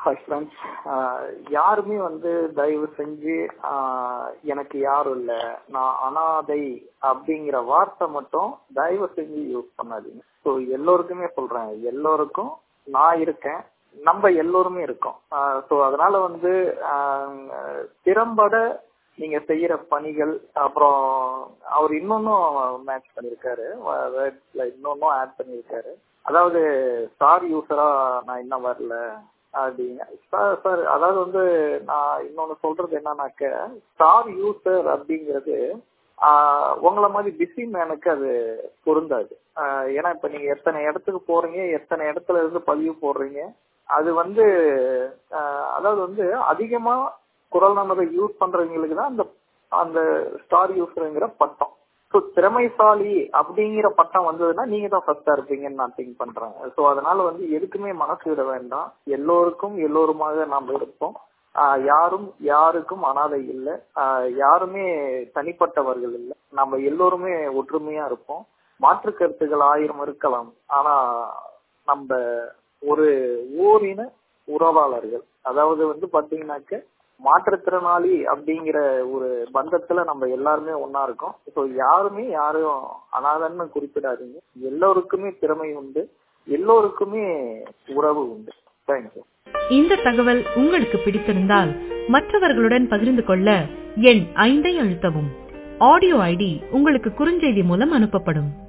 hi friends யாருமே வந்து தயவு செஞ்சு ஆஹ், எனக்கு யாரும் இல்ல நான் அனாதை அப்படிங்கிற வார்த்தை மட்டும் தயவு செஞ்சு யூஸ் பண்ணாதீங்க ஸோ எல்லோருக்குமே சொல்றேன் எல்லோருக்கும் நான் இருக்கேன் நம்ம எல்லோருமே இருக்கோம் ஸோ அதனால வந்து ஆஹ், திறம்பட நீங்க செய்யற பணிகள் அப்புறம் அவர் இன்னொன்னும் மேட்ச் பண்ணிருக்காரு வேர்ட்ஸ்ல இன்னொன்னும் ஆட் பண்ணிருக்காரு அதாவது ஸ்டார் யூசரா நான் இன்னும் வரல அப்படிங்க சார் சார் அதாவது வந்து நான் இன்னொன்னு சொல்றது என்னன்னாக்க ஸ்டார் யூசர் அப்படிங்கிறது ஆஹ், உங்களை மாதிரி பிஸி மேனுக்கு அது பொருந்தாது ஆஹ், ஏன்னா இப்ப நீங்க எத்தனை இடத்துக்கு போறீங்க எத்தனை இடத்துல இருந்து பதிவு போடுறீங்க அது வந்து ஆஹ், அதாவது வந்து அதிகமா குரல் நமதை யூஸ் பண்றவங்களுக்கு தான் அந்த அந்த ஸ்டார் யூசருங்கிற பட்டம் ஸோ திறமைசாலி அப்படிங்கிற பட்டம் வந்ததுன்னா நீங்க தான் ஃபர்ஸ்டா இருப்பீங்கன்னு நான் திங்க் பண்றேன் ஸோ அதனால வந்து எதுக்குமே மனசு விட வேண்டாம் எல்லோருக்கும் எல்லோருமாக நாம் இருப்போம் ஆஹ் யாரும் யாருக்கும் அனாதை இல்லை ஆஹ் யாருமே தனிப்பட்டவர்கள் இல்லை நம்ம எல்லோருமே ஒற்றுமையா இருப்போம் மாற்று கருத்துக்கள் ஆயிரம் இருக்கலாம் ஆனா நம்ம ஒரு ஓரின உறவாளர்கள் அதாவது வந்து பாத்தீங்கன்னாக்க மாற்றுத்திறனாளி அப்படிங்கிற ஒரு பந்தத்துல நம்ம எல்லாருமே ஒன்னா இருக்கோம் ஸோ யாருமே யாரும் அனாதன்னு குறிப்பிடாதீங்க எல்லோருக்குமே திறமை உண்டு எல்லோருக்குமே உறவு உண்டு தேங்க்யூ இந்த தகவல் உங்களுக்கு பிடித்திருந்தால் மற்றவர்களுடன் பகிர்ந்து கொள்ள எண் ஐந்தை அழுத்தவும் ஆடியோ ஐடி உங்களுக்கு குறுஞ்செய்தி மூலம் அனுப்பப்படும்